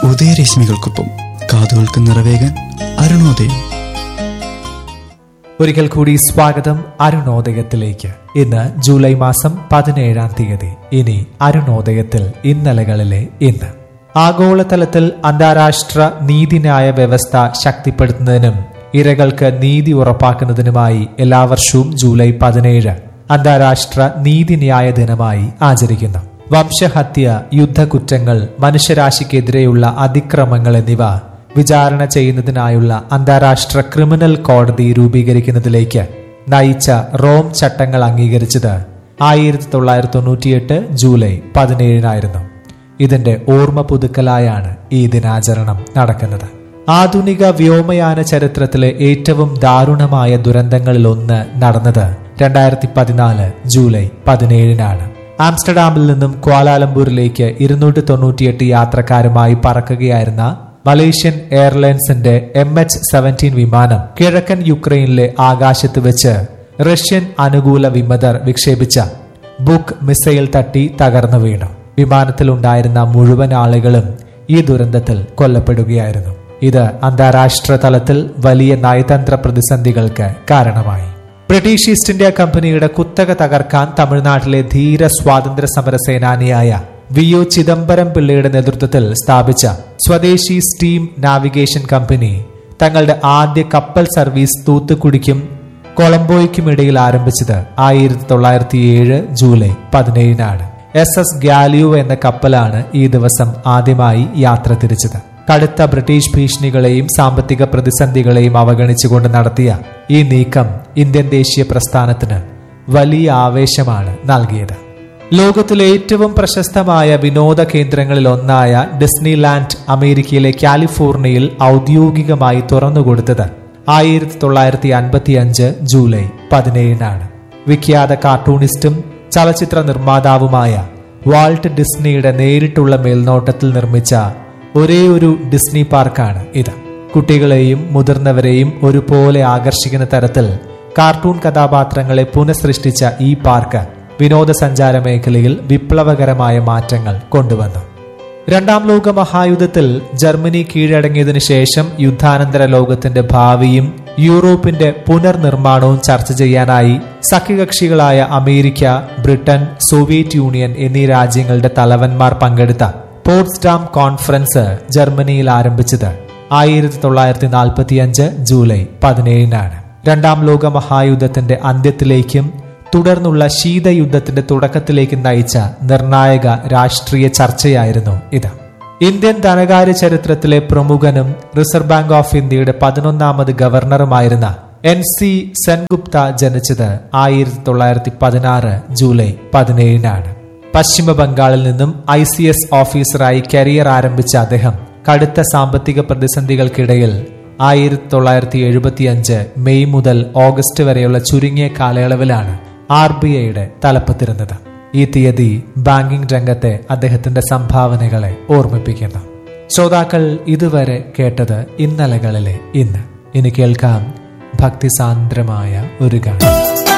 ഉദയരശ്മികൾക്കൊപ്പം കാതുകൾക്ക് നിറവേകാൻ അരുണോദയം ഒരിക്കൽ കൂടി സ്വാഗതം അരുണോദയത്തിലേക്ക് ഇന്ന് ജൂലൈ മാസം പതിനേഴാം തീയതി ഇനി അരുണോദയത്തിൽ ഇന്നലകളിലെ ഇന്ന് ആഗോളതലത്തിൽ അന്താരാഷ്ട്ര നീതിന്യായ വ്യവസ്ഥ ശക്തിപ്പെടുത്തുന്നതിനും ഇരകൾക്ക് നീതി ഉറപ്പാക്കുന്നതിനുമായി എല്ലാ വർഷവും ജൂലൈ പതിനേഴ് അന്താരാഷ്ട്ര നീതിന്യായ ദിനമായി ആചരിക്കുന്നു വംശഹത്യ യുദ്ധക്കുറ്റങ്ങൾ മനുഷ്യരാശിക്കെതിരെയുള്ള അതിക്രമങ്ങൾ എന്നിവ വിചാരണ ചെയ്യുന്നതിനായുള്ള അന്താരാഷ്ട്ര ക്രിമിനൽ കോടതി രൂപീകരിക്കുന്നതിലേക്ക് നയിച്ച റോം ചട്ടങ്ങൾ അംഗീകരിച്ചത് ആയിരത്തി തൊള്ളായിരത്തി തൊണ്ണൂറ്റിയെട്ട് ജൂലൈ പതിനേഴിനായിരുന്നു ഇതിന്റെ ഓർമ്മ പുതുക്കലായാണ് ഈ ദിനാചരണം നടക്കുന്നത് ആധുനിക വ്യോമയാന ചരിത്രത്തിലെ ഏറ്റവും ദാരുണമായ ദുരന്തങ്ങളിലൊന്ന് നടന്നത് രണ്ടായിരത്തി പതിനാല് ജൂലൈ പതിനേഴിനാണ് ആംസ്റ്റർഡാമിൽ നിന്നും ക്വാലാലംപൂരിലേക്ക് ഇരുന്നൂറ്റി തൊണ്ണൂറ്റിയെട്ട് യാത്രക്കാരുമായി പറക്കുകയായിരുന്ന മലേഷ്യൻ എയർലൈൻസിന്റെ എം എച്ച് സെവൻറ്റീൻ വിമാനം കിഴക്കൻ യുക്രൈനിലെ ആകാശത്ത് വെച്ച് റഷ്യൻ അനുകൂല വിമതർ വിക്ഷേപിച്ച ബുക്ക് മിസൈൽ തട്ടി തകർന്നു വീണു വിമാനത്തിലുണ്ടായിരുന്ന മുഴുവൻ ആളുകളും ഈ ദുരന്തത്തിൽ കൊല്ലപ്പെടുകയായിരുന്നു ഇത് അന്താരാഷ്ട്ര തലത്തിൽ വലിയ നയതന്ത്ര പ്രതിസന്ധികൾക്ക് കാരണമായി ബ്രിട്ടീഷ് ഈസ്റ്റ് ഇന്ത്യ കമ്പനിയുടെ കുത്തക തകർക്കാൻ തമിഴ്നാട്ടിലെ ധീര സ്വാതന്ത്ര്യ സമര സേനാനിയായ വി ഒ ചിദംബരം പിള്ളയുടെ നേതൃത്വത്തിൽ സ്ഥാപിച്ച സ്വദേശി സ്റ്റീം നാവിഗേഷൻ കമ്പനി തങ്ങളുടെ ആദ്യ കപ്പൽ സർവീസ് തൂത്തുക്കുടിക്കും കൊളംബോയ്ക്കും ഇടയിൽ ആരംഭിച്ചത് ആയിരത്തി തൊള്ളായിരത്തി ഏഴ് ജൂലൈ പതിനേഴിനാണ് എസ് എസ് ഗാലിയോ എന്ന കപ്പലാണ് ഈ ദിവസം ആദ്യമായി യാത്ര തിരിച്ചത് കടുത്ത ബ്രിട്ടീഷ് ഭീഷണികളെയും സാമ്പത്തിക പ്രതിസന്ധികളെയും അവഗണിച്ചുകൊണ്ട് നടത്തിയ ഈ നീക്കം ഇന്ത്യൻ ദേശീയ പ്രസ്ഥാനത്തിന് വലിയ ആവേശമാണ് നൽകിയത് ലോകത്തിലെ ഏറ്റവും പ്രശസ്തമായ വിനോദ കേന്ദ്രങ്ങളിൽ ഒന്നായ ഡിസ്നിലാൻഡ് അമേരിക്കയിലെ കാലിഫോർണിയയിൽ ഔദ്യോഗികമായി തുറന്നുകൊടുത്തത് ആയിരത്തി തൊള്ളായിരത്തി അൻപത്തി അഞ്ച് ജൂലൈ പതിനേഴിനാണ് വിഖ്യാത കാർട്ടൂണിസ്റ്റും ചലച്ചിത്ര നിർമ്മാതാവുമായ വാൾട്ട് ഡിസ്നിയുടെ നേരിട്ടുള്ള മേൽനോട്ടത്തിൽ നിർമ്മിച്ച ഒരേ ഒരു ഡിസ്നി പാർക്കാണ് ഇത് കുട്ടികളെയും മുതിർന്നവരെയും ഒരുപോലെ ആകർഷിക്കുന്ന തരത്തിൽ കാർട്ടൂൺ കഥാപാത്രങ്ങളെ പുനഃസൃഷ്ടിച്ച ഈ പാർക്ക് വിനോദസഞ്ചാര മേഖലയിൽ വിപ്ലവകരമായ മാറ്റങ്ങൾ കൊണ്ടുവന്നു രണ്ടാം ലോക മഹായുദ്ധത്തിൽ ജർമ്മനി കീഴടങ്ങിയതിനു ശേഷം യുദ്ധാനന്തര ലോകത്തിന്റെ ഭാവിയും യൂറോപ്പിന്റെ പുനർനിർമ്മാണവും ചർച്ച ചെയ്യാനായി സഖ്യകക്ഷികളായ അമേരിക്ക ബ്രിട്ടൻ സോവിയറ്റ് യൂണിയൻ എന്നീ രാജ്യങ്ങളുടെ തലവന്മാർ പങ്കെടുത്ത പോട്സ്ഡാം കോൺഫറൻസ് ജർമ്മനിയിൽ ആരംഭിച്ചത് ആയിരത്തി തൊള്ളായിരത്തി നാൽപ്പത്തിയഞ്ച് ജൂലൈ പതിനേഴിനാണ് രണ്ടാം ലോക മഹായുദ്ധത്തിന്റെ അന്ത്യത്തിലേക്കും തുടർന്നുള്ള ശീതയുദ്ധത്തിന്റെ തുടക്കത്തിലേക്ക് നയിച്ച നിർണായക രാഷ്ട്രീയ ചർച്ചയായിരുന്നു ഇത് ഇന്ത്യൻ ധനകാര്യ ചരിത്രത്തിലെ പ്രമുഖനും റിസർവ് ബാങ്ക് ഓഫ് ഇന്ത്യയുടെ പതിനൊന്നാമത് ഗവർണറുമായിരുന്ന എൻ സി സെൻഗുപ്ത ജനിച്ചത് ആയിരത്തി തൊള്ളായിരത്തി പതിനാറ് ജൂലൈ പതിനേഴിനാണ് പശ്ചിമ ബംഗാളിൽ നിന്നും ഐ സി എസ് ഓഫീസറായി കരിയർ ആരംഭിച്ച അദ്ദേഹം കടുത്ത സാമ്പത്തിക പ്രതിസന്ധികൾക്കിടയിൽ ആയിരത്തി തൊള്ളായിരത്തി എഴുപത്തിയഞ്ച് മെയ് മുതൽ ഓഗസ്റ്റ് വരെയുള്ള ചുരുങ്ങിയ കാലയളവിലാണ് ആർ ബി ഐയുടെ തലപ്പത്തിരുന്നത് ഈ തീയതി ബാങ്കിംഗ് രംഗത്തെ അദ്ദേഹത്തിന്റെ സംഭാവനകളെ ഓർമ്മിപ്പിക്കുന്നു ശ്രോതാക്കൾ ഇതുവരെ കേട്ടത് ഇന്നലകളിലെ ഇന്ന് ഇനി കേൾക്കാം ഭക്തിസാന്ദ്രമായ ഒരു ഗാനം